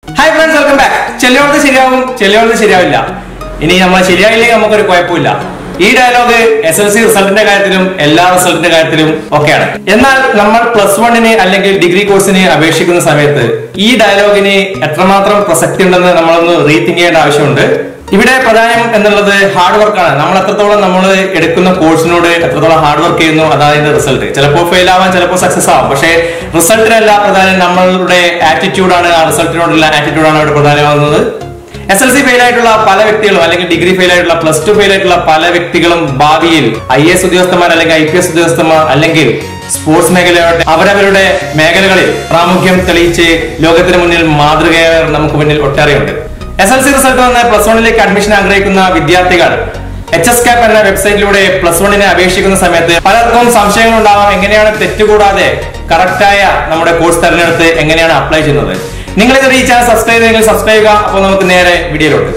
hi friends welcome back ചെല്ലിയോടത്ത് ശരിയാവും ചെല്ലിയോടത്ത് ശരിയാവില്ല ഇനി നമ്മൾ ശരിയായില്ലെങ്കിൽ നമുക്കൊരു കുഴപ്പമില്ല ഈ ഡയലോഗ് എസ് എൽ സി റിസൾട്ടിന്റെ കാര്യത്തിലും എല്ലാ റിസൾട്ടിന്റെ കാര്യത്തിലും ഒക്കെയാണ് എന്നാൽ നമ്മൾ പ്ലസ് വണ്ണിന് അല്ലെങ്കിൽ ഡിഗ്രി കോഴ്സിന് അപേക്ഷിക്കുന്ന സമയത്ത് ഈ ഡയലോഗിന് എത്രമാത്രം പ്രസക്തി ഉണ്ടെന്ന് നമ്മളൊന്ന് റീതിങ്ക് ചെയ്യേണ്ട ആവശ്യമുണ്ട് ഇവിടെ പ്രധാനം എന്നുള്ളത് ഹാർഡ് വർക്കാണ് നമ്മൾ എത്രത്തോളം നമ്മൾ എടുക്കുന്ന കോഴ്സിനോട് എത്രത്തോളം ഹാർഡ് വർക്ക് ചെയ്യുന്നു അതാണ് അതിന്റെ റിസൾട്ട് ചിലപ്പോൾ ഫെയിൽ ആവാൻ ചിലപ്പോൾ സക്സസ് ആവാം പക്ഷേ റിസൾട്ടിനല്ല പ്രധാനം നമ്മളുടെ ആറ്റിറ്റ്യൂഡാണ് ആ റിസൾട്ടിനോടുള്ള ആറ്റിറ്റ്യൂഡാണ് അവിടെ പ്രധാനമാകുന്നത് എസ് എൽ സി ഫെയിൽ ആയിട്ടുള്ള പല വ്യക്തികളും അല്ലെങ്കിൽ ഡിഗ്രി ഫെയിൽ ആയിട്ടുള്ള പ്ലസ് ടു ഫെയിൽ ആയിട്ടുള്ള പല വ്യക്തികളും ഭാവിയിൽ ഐ എസ് ഉദ്യോഗസ്ഥന്മാർ അല്ലെങ്കിൽ ഐ പി എസ് ഉദ്യോഗസ്ഥന്മാർ അല്ലെങ്കിൽ സ്പോർട്സ് മേഖലയുടെ അവരവരുടെ മേഖലകളിൽ പ്രാമുഖ്യം തെളിയിച്ച് ലോകത്തിന് മുന്നിൽ മാതൃകയായ നമുക്ക് മുന്നിൽ ഒട്ടേറെയുണ്ട് എസ് എൽ സി റിസൾട്ട് വന്ന് പ്ലസ് വണ്ണിലേക്ക് അഡ്മിഷൻ ആഗ്രഹിക്കുന്ന വിദ്യാർത്ഥികൾ എച്ച് എസ് കാപ്പ് എന്ന വെബ്സൈറ്റിലൂടെ പ്ലസ് വണ്ണിനെ അപേക്ഷിക്കുന്ന സമയത്ത് പലർക്കും സംശയങ്ങൾ ഉണ്ടാവാം എങ്ങനെയാണ് തെറ്റുകൂടാതെ കറക്റ്റായ നമ്മുടെ കോഴ്സ് തെരഞ്ഞെടുത്ത് എങ്ങനെയാണ് അപ്ലൈ ചെയ്യുന്നത് നിങ്ങൾ ഇത് ഈ ചാനൽ സബ്സ്ക്രൈബ് ചെയ്തെങ്കിൽ സബ്സ്ക്രൈബ് ചെയ്യുക അപ്പോൾ നമുക്ക് നേരെ വീഡിയോയിലോട്ട്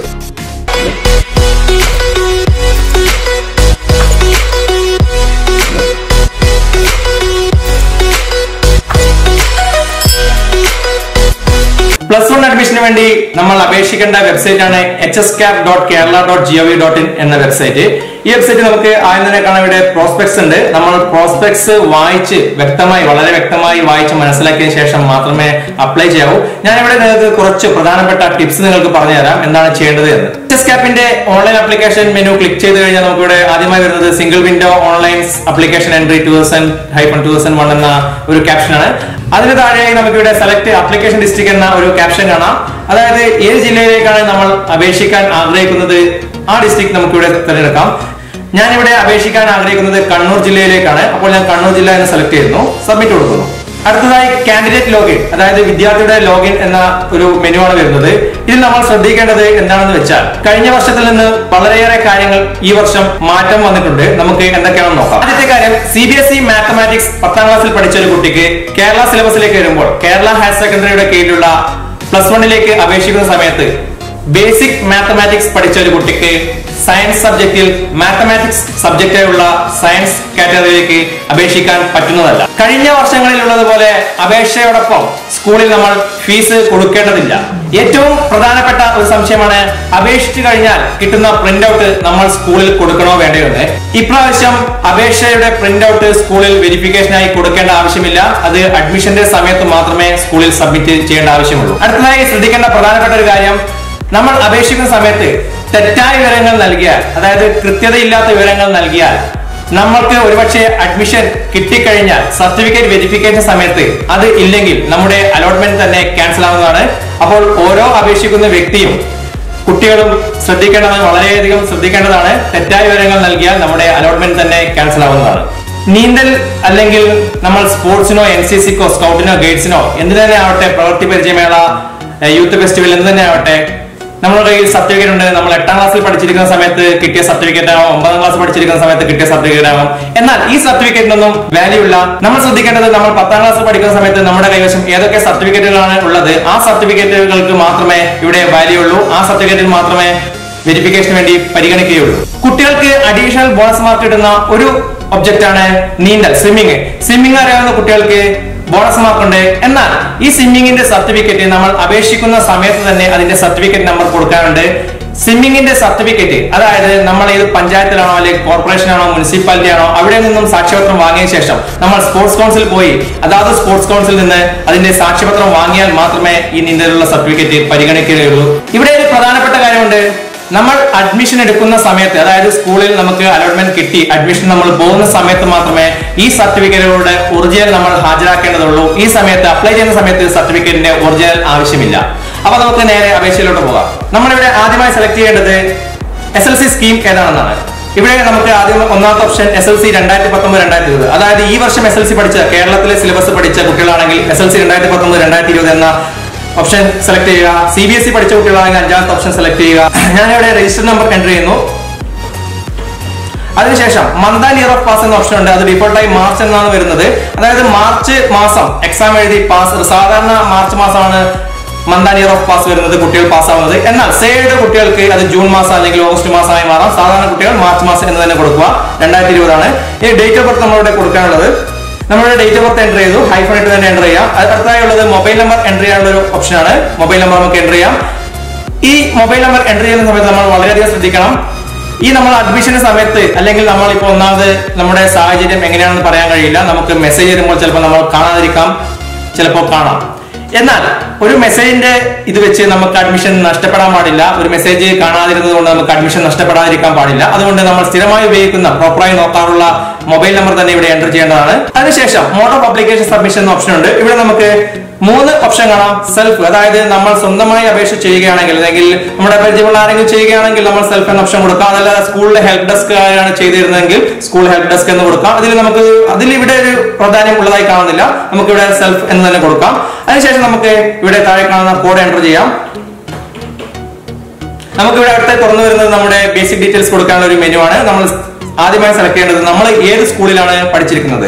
പ്ലസ് വൺ അഡ്മിഷന് വേണ്ടി നമ്മൾ അപേക്ഷിക്കേണ്ട വെബ്സൈറ്റ് ആണ് H S cap dot Kerala dot GOV dot in എന്ന വെബ്സൈറ്റ് ഈ വെബ്സൈറ്റ് നമുക്ക് ആദ്യം തന്നെ കാണാൻ ഇവിടെ പ്രോസ്പെക്ട്സ് ഉണ്ട് നമ്മൾ പ്രോസ്പെക്ട്സ് വായിച്ച് വ്യക്തമായി വളരെ വ്യക്തമായി വായിച്ച് മനസ്സിലാക്കിയതിനു ശേഷം മാത്രമേ അപ്ലൈ ചെയ്യാവൂ ഞാൻ ഇവിടെ നിങ്ങൾക്ക് കുറച്ച് പ്രധാനപ്പെട്ട ടിപ്സ് നിങ്ങൾക്ക് പറഞ്ഞു തരാം എന്താണ് ചെയ്യേണ്ടത് എന്ന് എച്ച് എസ് ക്യാപ്പിന്റെ ഓൺലൈൻ ആപ്ലിക്കേഷൻ മെനു ക്ലിക്ക് ചെയ്ത് കഴിഞ്ഞാൽ നമുക്ക് ഇവിടെ ആദ്യമായി വരുന്നത് single window online application entry two thousand hyphen two thousand one എന്ന ഒരു ക്യാപ്ഷൻ ആണ് അതിന് താഴെയായി നമുക്ക് ഇവിടെ സെലക്ട് ആപ്ലിക്കേഷൻ ഡിസ്ട്രിക്ട് എന്ന ഒരു ക്യാപ്ഷൻ കാണാം അതായത് ഏത് ജില്ലയിലേക്കാണ് നമ്മൾ അപേക്ഷിക്കാൻ ആഗ്രഹിക്കുന്നത് ആ ഡിസ്ട്രിക്ട് നമുക്ക് ഇവിടെ തിരഞ്ഞെടുക്കാം ഞാൻ ഇവിടെ അപേക്ഷിക്കാൻ ആഗ്രഹിക്കുന്നത് കണ്ണൂർ ജില്ലയിലേക്കാണ് അപ്പോൾ ഞാൻ കണ്ണൂർ ജില്ല എന്ന് സെലക്ട് ചെയ്യുന്നു സബ്മിറ്റ് കൊടുക്കുന്നു അടുത്തതായി കാൻഡിഡേറ്റ് ലോഗിൻ അതായത് വിദ്യാർത്ഥിയുടെ ലോഗിൻ എന്ന ഒരു മെനു ആണ് വരുന്നത് ഇതിൽ നമ്മൾ ശ്രദ്ധിക്കേണ്ടത് എന്താണെന്ന് വെച്ചാൽ കഴിഞ്ഞ വർഷത്തിൽ നിന്ന് വളരെയേറെ കാര്യങ്ങൾ ഈ വർഷം മാറ്റം വന്നിട്ടുണ്ട് നമുക്ക് എന്തൊക്കെയാണെന്ന് നോക്കാം ആദ്യത്തെ കാര്യം C B S E mathematics പത്താം ക്ലാസ്സിൽ പഠിച്ച ഒരു കുട്ടിക്ക് കേരള സിലബസിലേക്ക് വരുമ്പോൾ കേരള ഹയർ സെക്കൻഡറിയുടെ കീഴിലുള്ള പ്ലസ് വണ്ണിലേക്ക് അപേക്ഷിക്കുന്ന സമയത്ത് ബേസിക് മാത്തമാറ്റിക്സ് പഠിച്ച ഒരു കുട്ടിക്ക് സയൻസ് സബ്ജക്റ്റിൽ മാത്തമാറ്റിക്സ് സബ്ജക്റ്റായുള്ള സയൻസ് കാറ്റഗറിയിലേക്ക് അപേക്ഷിക്കാൻ പറ്റുന്നതല്ല കഴിഞ്ഞ വർഷങ്ങളിലുള്ളതുപോലെ അപേക്ഷയോടൊപ്പം സ്കൂളിൽ നമ്മൾ ഫീസ് കൊടുക്കേണ്ടതില്ല ഏറ്റവും പ്രധാനപ്പെട്ട ഒരു സംശയമാണ് അപേക്ഷിച്ചു കഴിഞ്ഞാൽ കിട്ടുന്ന പ്രിന്റ് ഔട്ട് നമ്മൾ സ്കൂളിൽ കൊടുക്കണോ വേണ്ടയോ എന്ന് ഇപ്രാവശ്യം അപേക്ഷയുടെ പ്രിന്റ് ഔട്ട് സ്കൂളിൽ വെരിഫിക്കേഷനായി കൊടുക്കേണ്ട ആവശ്യമില്ല അത് അഡ്മിഷന്റെ സമയത്ത് മാത്രമേ സ്കൂളിൽ സബ്മിറ്റ് ചെയ്യേണ്ട ആവശ്യമുള്ളൂ അടുത്തതായി ശ്രദ്ധിക്കേണ്ട പ്രധാനപ്പെട്ട ഒരു കാര്യം നമ്മൾ അപേക്ഷിക്കുന്ന സമയത്ത് തെറ്റായ വിവരങ്ങൾ നൽകിയാൽ അതായത് കൃത്യതയില്ലാത്ത വിവരങ്ങൾ നൽകിയാൽ നമ്മൾക്ക് ഒരുപക്ഷെ അഡ്മിഷൻ കിട്ടിക്കഴിഞ്ഞാൽ സർട്ടിഫിക്കറ്റ് വെരിഫിക്കേഷൻ സമയത്ത് അത് ഇല്ലെങ്കിൽ നമ്മുടെ അലോട്ട്മെന്റ് തന്നെ ക്യാൻസൽ ആവുന്നതാണ് അപ്പോൾ ഓരോ അപേക്ഷിക്കുന്ന വ്യക്തിയും കുട്ടികളും ശ്രദ്ധിക്കേണ്ടത് വളരെയധികം ശ്രദ്ധിക്കേണ്ടതാണ് തെറ്റായ വിവരങ്ങൾ നൽകിയാൽ നമ്മുടെ അലോട്ട്മെന്റ് തന്നെ ക്യാൻസൽ ആവുന്നതാണ് നീന്തൽ അല്ലെങ്കിൽ നമ്മൾ സ്പോർട്സിനോ എൻ സി സിക്കോ സ്കൗട്ടിനോ ഗൈഡ്സിനോ എന്ത് തന്നെ ആവട്ടെ പ്രവൃത്തി പരിചയമേള ഏഹ് യൂത്ത് ഫെസ്റ്റിവൽ എന്ത് തന്നെ ആവട്ടെ നമ്മുടെ കയ്യിൽ സർട്ടിഫിക്കറ്റ് ഉണ്ട് നമ്മൾ എട്ടാം ക്ലാസ്സിൽ പഠിച്ചിരിക്കുന്ന സമയത്ത് കിട്ടിയ സർട്ടിഫിക്കറ്റ് ആവാം ഒമ്പതാം ക്ലാസ് പഠിച്ചിരിക്കുന്ന സമയത്ത് കിട്ടിയ സർട്ടിഫിക്കറ്റ് ആവാം എന്നാൽ ഈ സർട്ടിഫിക്കറ്റിനൊന്നും വാല്യൂ ഇല്ല നമ്മൾ ശ്രദ്ധിക്കേണ്ടത് നമ്മൾ പത്താം ക്ലാസ് പഠിക്കുന്ന സമയത്ത് നമ്മുടെ കൈവശം ഏതൊക്കെ സർട്ടിഫിക്കറ്റുകളാണ് ഉള്ളത് ആ സർട്ടിഫിക്കറ്റുകൾക്ക് മാത്രമേ ഇവിടെ വാല്യൂ ഉള്ളൂ ആ സർട്ടിഫിക്കറ്റിൽ മാത്രമേ വെരിഫിക്കേഷന് വേണ്ടി പരിഗണിക്കുകയുള്ളൂ കുട്ടികൾക്ക് അഡീഷണൽ ബോണസ് മാർക്ക് കിട്ടുന്ന ഒരു ഒബ്ജക്റ്റ് ആണ് നീന്തൽ സ്വിമ്മിങ് സ്വിമ്മിങ് അറിയാവുന്ന കുട്ടികൾക്ക് ബോണസ് മാർക്ക് ഉണ്ട് എന്നാൽ ഈ സ്വിമ്മിങ്ങിന്റെ സർട്ടിഫിക്കറ്റ് നമ്മൾ അപേക്ഷിക്കുന്ന സമയത്ത് തന്നെ അതിന്റെ സർട്ടിഫിക്കറ്റ് നമ്പർ കൊടുക്കാറുണ്ട് സ്വിമ്മിങ്ങിന്റെ സർട്ടിഫിക്കറ്റ് അതായത് നമ്മൾ ഏത് പഞ്ചായത്തിലാണോ അല്ലെങ്കിൽ കോർപ്പറേഷൻ ആണോ മുനിസിപ്പാലിറ്റി ആണോ അവിടെ നിന്നും സാക്ഷ്യപത്രം വാങ്ങിയ ശേഷം നമ്മൾ സ്പോർട്സ് കൗൺസിൽ പോയി അതാത് സ്പോർട്സ് കൗൺസിൽ നിന്ന് അതിന്റെ സാക്ഷ്യപത്രം വാങ്ങിയാൽ മാത്രമേ ഈ നീന്തലുള്ള സർട്ടിഫിക്കറ്റ് പരിഗണിക്കുകയുള്ളൂ ഇവിടെ ഒരു പ്രധാനപ്പെട്ട കാര്യമുണ്ട് നമ്മൾ അഡ്മിഷൻ എടുക്കുന്ന സമയത്ത് അതായത് സ്കൂളിൽ നമുക്ക് അലോട്ട്മെന്റ് കിട്ടി അഡ്മിഷൻ നമ്മൾ പോകുന്ന സമയത്ത് മാത്രമേ ഈ സർട്ടിഫിക്കറ്റുകളുടെ ഒറിജിനൽ നമ്മൾ ഹാജരാക്കേണ്ടതുള്ളൂ ഈ സമയത്ത് അപ്ലൈ ചെയ്യുന്ന സമയത്ത് സർട്ടിഫിക്കറ്റിന്റെ ഒറിജിനൽ ആവശ്യമില്ല അപ്പൊ നമുക്ക് നേരെ അപേക്ഷയിലോട്ട് പോകാം നമ്മളിവിടെ ആദ്യമായി സെലക്ട് ചെയ്യേണ്ടത് എസ് എൽ സി സ്കീം ഏതാണെന്നാണ് ഇവിടെ നമുക്ക് ആദ്യം ഒന്നാമത്തെ ഓപ്ഷൻ എസ് എൽ സി രണ്ടായിരത്തി പത്തൊമ്പത് രണ്ടായിരത്തി ഇരുപത് അതായത് ഈ വർഷം എസ് എൽ സി പഠിച്ച കേരളത്തിലെ സിലബസ് പഠിച്ച കുട്ടികളാണെങ്കിൽ എസ് എൽ സി രണ്ടായിരത്തി പത്തൊമ്പത് രണ്ടായിരത്തി ഇരുപത് എന്ന ഓപ്ഷൻ സെലക്ട് ചെയ്യുക സി ബി എസ് ഇ പഠിച്ച കുട്ടികളാണെങ്കിൽ അഞ്ചാമത്തെ ഓപ്ഷൻ സെലക്ട് ചെയ്യുക ഞാനിവിടെ രജിസ്റ്റർ നമ്പർ എൻ്റർ ചെയ്യുന്നു അതിനുശേഷം month and year of pass എന്ന ഓപ്ഷൻ ഉണ്ട് അത് ഡിഫോൾട്ടായി മാർച്ച് എന്നാണ് വരുന്നത് അതായത് മാർച്ച് മാസം എക്സാം എഴുതി പാസ് സാധാരണ മാർച്ച് മാസമാണ് month and year of pass വരുന്നത് കുട്ടികൾ പാസ്സാവുന്നത് എന്നാൽ സേയുടെ കുട്ടികൾക്ക് അത് ജൂൺ മാസം അല്ലെങ്കിൽ ഓഗസ്റ്റ് മാസമായി മാറാം സാധാരണ കുട്ടികൾ മാർച്ച് മാസം എന്ന് തന്നെ കൊടുക്കുക രണ്ടായിരത്തി ഇരുപതാണ് ഈ ഡേറ്റ് ഓഫ് ബർത്ത് നമ്മളിവിടെ കൊടുക്കാനുള്ളത് നമ്മുടെ ഡേറ്റ് ഓഫ് ബർത്ത് എൻ്റർ ചെയ്തു ഹൈഫോൺ ഇട്ട് തന്നെ എൻ്റർ ചെയ്യാം അത് അടുത്തതായി ഉള്ളത് മൊബൈൽ നമ്പർ എൻ്റർ ചെയ്യാനുള്ള ഒരു ഓപ്ഷനാണ് മൊബൈൽ നമ്പർ നമുക്ക് എൻ്റർ ചെയ്യാം ഈ മൊബൈൽ നമ്പർ എൻ്റർ ചെയ്യുന്ന സമയത്ത് നമ്മൾ വളരെയധികം ശ്രദ്ധിക്കണം ഈ നമ്മൾ അഡ്മിഷന്റെ സമയത്ത് അല്ലെങ്കിൽ നമ്മൾ ഇപ്പോൾ ഒന്നാമത് നമ്മുടെ സാഹചര്യം എങ്ങനെയാണെന്ന് പറയാൻ കഴിയില്ല നമുക്ക് മെസ്സേജ് വരുമ്പോൾ ചിലപ്പോൾ നമ്മൾ കാണാതിരിക്കാം ചിലപ്പോൾ കാണാം എന്നാൽ ഒരു മെസ്സേജിന്റെ ഇത് വെച്ച് നമുക്ക് അഡ്മിഷൻ നഷ്ടപ്പെടാൻ പാടില്ല ഒരു മെസ്സേജ് കാണാതിരുന്നത് കൊണ്ട് നമുക്ക് അഡ്മിഷൻ നഷ്ടപ്പെടാതിരിക്കാൻ പാടില്ല അതുകൊണ്ട് നമ്മൾ സ്ഥിരമായി ഉപയോഗിക്കുന്ന പ്രോപ്പറായി നോക്കാറുള്ള മൊബൈൽ നമ്പർ തന്നെ ഇവിടെ എൻ്റർ ചെയ്യേണ്ടതാണ് അതിനുശേഷം മോഡ് ഓഫ് അപ്ലിക്കേഷൻ സബ്മിഷൻ എന്ന ഓപ്ഷൻ ഉണ്ട് ഇവിടെ നമുക്ക് മൂന്ന് ഓപ്ഷൻ കാണാം സെൽഫ് അതായത് നമ്മൾ സ്വന്തമായി അപേക്ഷ ചെയ്യുകയാണെങ്കിൽ അല്ലെങ്കിൽ നമ്മുടെ പരിചയമുള്ള ആരെങ്കിലും ചെയ്യുകയാണെങ്കിൽ നമ്മൾ സെൽഫ് എന്ന ഓപ്ഷൻ കൊടുക്കാം അതല്ലാതെ സ്കൂളിലെ ഹെൽപ്പ് ഡെസ്ക് ആണ് ചെയ്തിരുന്നതെങ്കിൽ സ്കൂൾ ഹെൽപ്പ് ഡെസ്ക് എന്ന് കൊടുക്കാം അതിൽ നമുക്ക് അതിൽ ഇവിടെ ഒരു പ്രാധാന്യം ഉള്ളതായി കാണുന്നില്ല നമുക്ക് ഇവിടെ സെൽഫ് എന്ന് തന്നെ കൊടുക്കാം അതിനുശേഷം നമുക്ക് ഇവിടെ താഴെ കാണുന്ന കോഡ് എൻ്റർ ചെയ്യാം നമുക്ക് ഇവിടെ അടുത്ത തുറന്നു വരുന്നത് നമ്മുടെ ബേസിക് ഡീറ്റെയിൽസ് കൊടുക്കാനുള്ള ഒരു മെനു ആണ് നമ്മൾ ആദ്യമായി സെലക്ട് ചെയ്യേണ്ടത് നമ്മൾ ഏത് സ്കൂളിലാണ് പഠിച്ചിരിക്കുന്നത്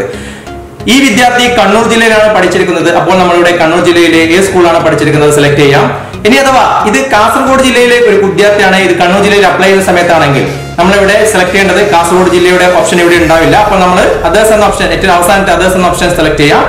ഈ വിദ്യാർത്ഥി കണ്ണൂർ ജില്ലയിലാണ് പഠിച്ചിരിക്കുന്നത് അപ്പോൾ നമ്മളിവിടെ കണ്ണൂർ ജില്ലയിലെ ഏത് സ്കൂളാണ് പഠിച്ചിരിക്കുന്നത് സെലക്ട് ചെയ്യാം ഇനി അഥവാ ഇത് കാസർഗോഡ് ജില്ലയിലെ ഒരു വിദ്യാർത്ഥിയാണ് ഇത് കണ്ണൂർ ജില്ലയിൽ അപ്ലൈ ചെയ്യുന്ന സമയത്താണെങ്കിൽ നമ്മളിവിടെ സെലക്ട് ചെയ്യേണ്ടത് കാസർഗോഡ് ജില്ലയുടെ ഓപ്ഷൻ ഇവിടെ ഉണ്ടാവില്ല അപ്പോൾ നമ്മൾ അതേഴ്സ് എന്ന ഓപ്ഷൻ ഏറ്റവും അവസാനത്തെ അതേഴ്സ് എന്ന ഓപ്ഷൻ സെലക്ട് ചെയ്യാം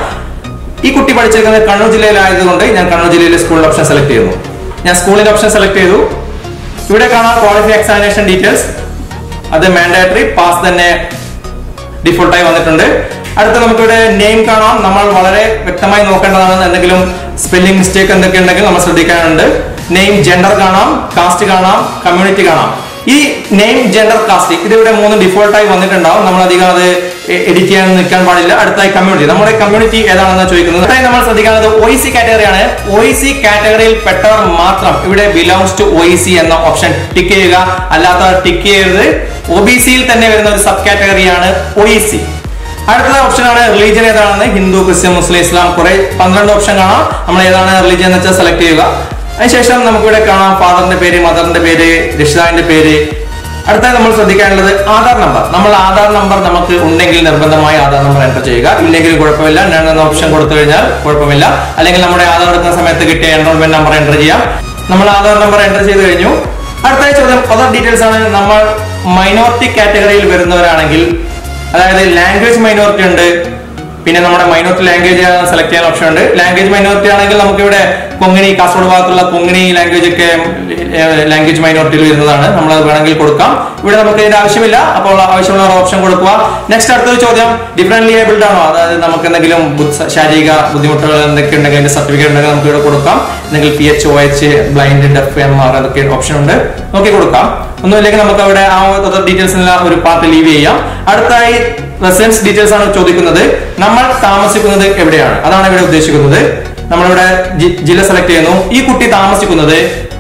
ഈ കുട്ടി പഠിച്ചിരിക്കുന്നത് കണ്ണൂർ ജില്ലയിലായതുകൊണ്ട് ഞാൻ കണ്ണൂർ ജില്ലയിലെ സ്കൂളിലെ ഓപ്ഷൻ സെലക്ട് ചെയ്യുന്നു ഞാൻ സ്കൂളിന്റെ ഓപ്ഷൻ സെലക്ട് ചെയ്തു ഇവിടെ കാണാം ക്വാളിഫൈ എക്സാമിനേഷൻ ഡീറ്റെയിൽസ് അത് മാൻഡേറ്ററി പാസ് തന്നെ ഡിഫോൾട്ടായി വന്നിട്ടുണ്ട് അടുത്ത നമുക്കിവിടെ നെയിം കാണാം നമ്മൾ വളരെ വ്യക്തമായി നോക്കേണ്ടതാണ് എന്തെങ്കിലും സ്പെല്ലിംഗ് മിസ്റ്റേക്ക് എന്തൊക്കെ ഉണ്ടെങ്കിൽ നമ്മൾ ശ്രദ്ധിക്കാനുണ്ട് നെയിം ജെൻഡർ കാണാം കാസ്റ്റ് കാണാം കമ്മ്യൂണിറ്റി കാണാം ഈ നെയിം ജെൻഡർ കാസ്റ്റ് ഇതിവിടെ മൂന്ന് ഡിഫോൾട്ടായി വന്നിട്ടുണ്ടാവും നമ്മൾ അധികം അത് എഡിറ്റ് ചെയ്യാൻ നിൽക്കാൻ പാടില്ല അടുത്തായി കമ്മ്യൂണിറ്റി നമ്മുടെ കമ്മ്യൂണിറ്റി ഏതാണെന്ന് ചോദിക്കുന്നത് അടുത്തായി നമ്മൾ ശ്രദ്ധിക്കുന്നത് ഒ സി കാറ്റഗറിയാണ് ഒ സി കാറ്റഗറിയിൽ പെട്ടവർ മാത്രം ഇവിടെ ബിലോങ്സ് ടു ഒ സി എന്ന ഓപ്ഷൻ ടിക്ക് ചെയ്യുക അല്ലാത്തവർ ടിക്ക് ചെയ്യരുത് ഒ ബി സിയിൽ തന്നെ വരുന്ന ഒരു സബ് കാറ്റഗറിയാണ് ഒ സി അടുത്ത ഓപ്ഷൻ ആണ് റിലീജിയൻ ഏതാണെന്ന് ഹിന്ദു ക്രിസ്ത്യൻ മുസ്ലിം ഇസ്ലാം കുറെ പന്ത്രണ്ട് ഓപ്ഷൻ കാണാം നമ്മൾ ഏതാണ് റിലീജിയൻ എന്ന് വെച്ചാൽ സെലക്ട് ചെയ്യുക അതിനുശേഷം നമുക്കിവിടെ കാണാം ഫാദറിന്റെ പേര് മദറിന്റെ പേര് രക്ഷിതാവിന്റെ പേര് അടുത്തായി നമ്മൾ ശ്രദ്ധിക്കാനുള്ളത് ആധാർ നമ്പർ നമ്മൾ ആധാർ നമ്പർ നമുക്ക് ഉണ്ടെങ്കിൽ നിർബന്ധമായി ആധാർ നമ്പർ എൻ്റർ ചെയ്യുക ഇല്ലെങ്കിൽ കുഴപ്പമില്ല ഞാൻ എന്ന ഓപ്ഷൻ കൊടുത്തു കഴിഞ്ഞാൽ കുഴപ്പമില്ല അല്ലെങ്കിൽ നമ്മുടെ ആധാർ എടുക്കുന്ന സമയത്ത് കിട്ടിയ എൻറോൾമെന്റ് നമ്പർ എൻ്റർ ചെയ്യാം നമ്മൾ ആധാർ നമ്പർ എൻ്റർ ചെയ്ത് കഴിഞ്ഞു അടുത്ത ചോദ്യം അതർ ഡീറ്റെയിൽസ് ആണ് നമ്മൾ മൈനോറിറ്റി കാറ്റഗറിയിൽ വരുന്നവരാണെങ്കിൽ അതായത് ലാംഗ്വേജ് മൈനോറിറ്റി ഉണ്ട് പിന്നെ നമ്മുടെ മൈനോറിറ്റി ലാംഗ്വേജ് സെലക്ട് ചെയ്യാൻ ഓപ്ഷൻ ഉണ്ട് ലാംഗ്വേജ് മൈനോറിറ്റി ആണെങ്കിൽ നമുക്ക് ഇവിടെ കൊങ്ങിണി കാസർഗോഡ് ഭാഗത്തുള്ള കൊങ്ങിണി ലാംഗ്വേജ് ഒക്കെ ലാംഗ്വേജ് മൈനോറിറ്റിയിൽ വരുന്നതാണ് നമ്മൾ അത് വേണമെങ്കിൽ കൊടുക്കാം ഇവിടെ നമുക്ക് ഇതിന്റെ ആവശ്യമില്ല അപ്പോൾ ആവശ്യമുള്ള ഓപ്ഷൻ കൊടുക്കുക നെക്സ്റ്റ് അടുത്തൊരു ചോദ്യം ഡിഫറെന്റ്ലി ഏബിൾഡ് ആണോ അതായത് നമുക്ക് എന്തെങ്കിലും ബുദ്ധ- ശാരീരിക ബുദ്ധിമുട്ടുകൾ എന്തൊക്കെ ഉണ്ടെങ്കിൽ അതിന്റെ സർട്ടിഫിക്കറ്റ് ഉണ്ടെങ്കിൽ നമുക്ക് ഇവിടെ കൊടുക്കാം അല്ലെങ്കിൽ P H O H blind deaf M R അതൊക്കെ ഓപ്ഷൻ ഉണ്ട് നോക്കി കൊടുക്കാം ഒന്നുമില്ലെങ്കിൽ നമുക്ക് അവിടെ ആ ഡീറ്റെയിൽസ് എല്ലാം ഒരു പാർട്ട് ലീവ് ചെയ്യാം അടുത്തായി റെസിഡൻസ് ഡീറ്റെയിൽസ് ആണ് ചോദിക്കുന്നത് നമ്മൾ താമസിക്കുന്നത് എവിടെയാണ് അതാണ് ഇവിടെ ഉദ്ദേശിക്കുന്നത് നമ്മളിവിടെ ജി- ജില്ല സെലക്ട് ചെയ്യുന്നു ഈ കുട്ടി താമസിക്കുന്നത്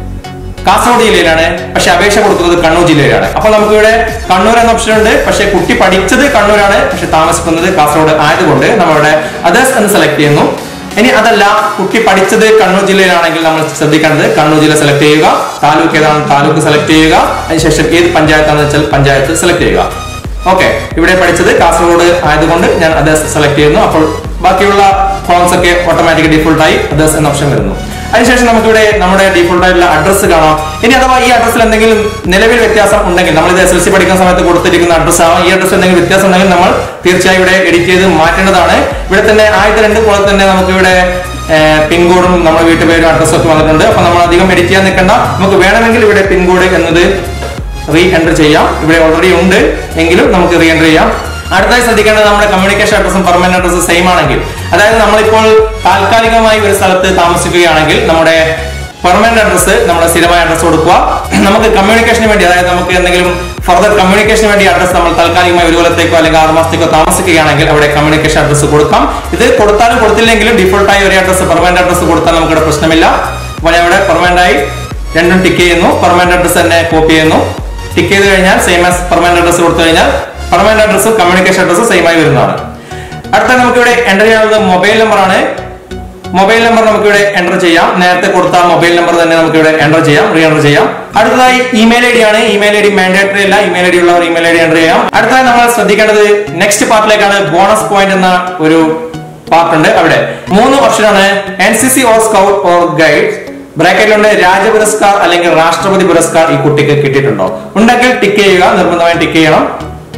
കാസർഗോഡ് ജില്ലയിലാണ് പക്ഷെ അപേക്ഷ കൊടുക്കുന്നത് കണ്ണൂർ ജില്ലയിലാണ് അപ്പോൾ നമുക്ക് ഇവിടെ കണ്ണൂർ എന്ന ഓപ്ഷൻ ഉണ്ട് പക്ഷെ കുട്ടി പഠിച്ചത് കണ്ണൂരാണ് പക്ഷെ താമസിക്കുന്നത് കാസർഗോഡ് ആയതുകൊണ്ട് നമ്മളിവിടെ അതേഴ്സ് എന്ന് സെലക്ട് ചെയ്യുന്നു ഇനി അതല്ല കുട്ടി പഠിച്ചത് കണ്ണൂർ ജില്ലയിലാണെങ്കിൽ നമ്മൾ ശ്രദ്ധിക്കേണ്ടത് കണ്ണൂർ ജില്ല സെലക്ട് ചെയ്യുക താലൂക്ക് ഏതാണ് താലൂക്ക് സെലക്ട് ചെയ്യുക അതിനുശേഷം ഏത് പഞ്ചായത്താണെന്ന് വെച്ചാൽ പഞ്ചായത്ത് സെലക്ട് ചെയ്യുക ഓക്കെ ഇവിടെ പഠിച്ചത് കാസർഗോഡ് ആയതുകൊണ്ട് ഞാൻ അതേഴ്സ് സെലക്ട് ചെയ്യുന്നു അപ്പോൾ ബാക്കിയുള്ള കോളംസ് ഒക്കെ ഓട്ടോമാറ്റിക് ഡിഫോൾട്ട് ആയി അതേഴ്സ് എന്ന ഓപ്ഷൻ വരുന്നു അതിനുശേഷം നമുക്കിവിടെ നമ്മുടെ ഡിഫോൾട്ട് ആയിട്ടുള്ള അഡ്രസ്സ് കാണാം ഇനി അഥവാ ഈ അഡ്രസ്സിൽ എന്തെങ്കിലും നിലവിൽ വ്യത്യാസം ഉണ്ടെങ്കിൽ നമ്മൾ ഇത് എസ് എൽ സി പഠിക്കുന്ന സമയത്ത് കൊടുത്തിരിക്കുന്ന അഡ്രസ് ആണ് ഈ അഡ്രസ് എന്തെങ്കിലും വ്യത്യാസം ഉണ്ടെങ്കിൽ നമ്മൾ തീർച്ചയായും ഇവിടെ എഡിറ്റ് ചെയ്ത് മാറ്റേണ്ടതാണ് ഇവിടെ തന്നെ ആദ്യത്തെ രണ്ട് കോളത്തിൽ തന്നെ നമുക്ക് ഇവിടെ പിൻകോഡും നമ്മുടെ വീട്ടുപേരും അഡ്രസ്സും ഒക്കെ വന്നിട്ടുണ്ട് അപ്പൊ നമ്മൾ അധികം എഡിറ്റ് ചെയ്യാൻ നിൽക്കണ്ട നമുക്ക് വേണമെങ്കിൽ ഇവിടെ പിൻകോഡ് എന്നത് റീ എൻറ്റർ ചെയ്യാം ഇവിടെ ഓൾറെഡി ഉണ്ട് എങ്കിലും നമുക്ക് റീ എൻറ്റർ ചെയ്യാം അടുത്തായി ശ്രദ്ധിക്കേണ്ടത് നമ്മുടെ കമ്മ്യൂണിക്കേഷൻ അഡ്രസ്സും പെർമനന്റ് അഡ്രസ്സും സെയിം ആണെങ്കിൽ അതായത് നമ്മളിപ്പോൾ താൽക്കാലികമായി ഒരു സ്ഥലത്ത് താമസിക്കുകയാണെങ്കിൽ നമ്മുടെ പെർമനന്റ് അഡ്രസ്സ് നമ്മുടെ സ്ഥിരമായ അഡ്രസ്സ് കൊടുക്കുക നമുക്ക് കമ്മ്യൂണിക്കേഷന് വേണ്ടി അതായത് നമുക്ക് എന്തെങ്കിലും ഫർദർ കമ്മ്യൂണിക്കേഷന് വേണ്ടി അഡ്രസ്സ് നമ്മൾ താൽക്കാലികമായി ഒരു കൊല്ലത്തേക്കോ അല്ലെങ്കിൽ ആറ് മാസത്തേക്കോ താമസിക്കുകയാണെങ്കിൽ അവിടെ കമ്മ്യൂണിക്കേഷൻ അഡ്രസ്സ് കൊടുക്കാം ഇത് കൊടുത്താലും കൊടുത്തില്ലെങ്കിലും ഡിഫോൾട്ടായി ഒരേ അഡ്രസ്സ് പെർമനന്റ് അഡ്രസ്സ് കൊടുത്താൽ നമുക്കിവിടെ പ്രശ്നമില്ല അപ്പോൾ ഞാൻ ഇവിടെ പെർമനന്റ് ആയി രണ്ടും ടിക്ക് ചെയ്യുന്നു പെർമനന്റ് അഡ്രസ്സ് തന്നെ കോപ്പി ചെയ്യുന്നു ടിക്ക് ചെയ്ത് കഴിഞ്ഞാൽ സെയിം ആസ് പെർമനന്റ് അഡ്രസ്സ് കൊടുത്തു കഴിഞ്ഞാൽ പെർമനന്റ് അഡ്രസ്സും കമ്മ്യൂണിക്കേഷൻ അഡ്രസ്സും സെയിം ആയി വരുന്നതാണ് അടുത്ത നമുക്ക് ഇവിടെ എൻ്റർ ചെയ്യാനുള്ളത് മൊബൈൽ നമ്പർ ആണ് മൊബൈൽ നമ്പർ നമുക്ക് ഇവിടെ എൻ്റർ ചെയ്യാം നേരത്തെ കൊടുത്ത മൊബൈൽ നമ്പർ തന്നെ നമുക്ക് ഇവിടെ എൻ്റർ ചെയ്യാം റീ എൻ്റർ ചെയ്യാം അടുത്തതായി ഇമെയിൽ ഐ ഡി ആണ് ഇമെയിൽ ഐ ഡി മാൻഡേറ്ററി അല്ല ഇമെയിൽ ഐ ഡി ഉള്ളവർ ഇമെയിൽ ഐ ഡി എൻ്റർ ചെയ്യാം അടുത്തതായി നമ്മൾ ശ്രദ്ധിക്കേണ്ടത് നെക്സ്റ്റ് പാർട്ടിലേക്കാണ് ബോണസ് പോയിന്റ് എന്ന ഒരു പാർട്ട് ഉണ്ട് അവിടെ മൂന്ന് ഓപ്ഷനാണ് N C C or scout or guide ബ്രാക്കറ്റിലുണ്ട് രാജ പുരസ്കാർ അല്ലെങ്കിൽ രാഷ്ട്രപതി പുരസ്കാർ ഈ കുട്ടിക്ക് കിട്ടിയിട്ടുണ്ടോ ഉണ്ടെങ്കിൽ ടിക്ക് ചെയ്യുക നിർബന്ധമായും ടിക്ക് ചെയ്യണം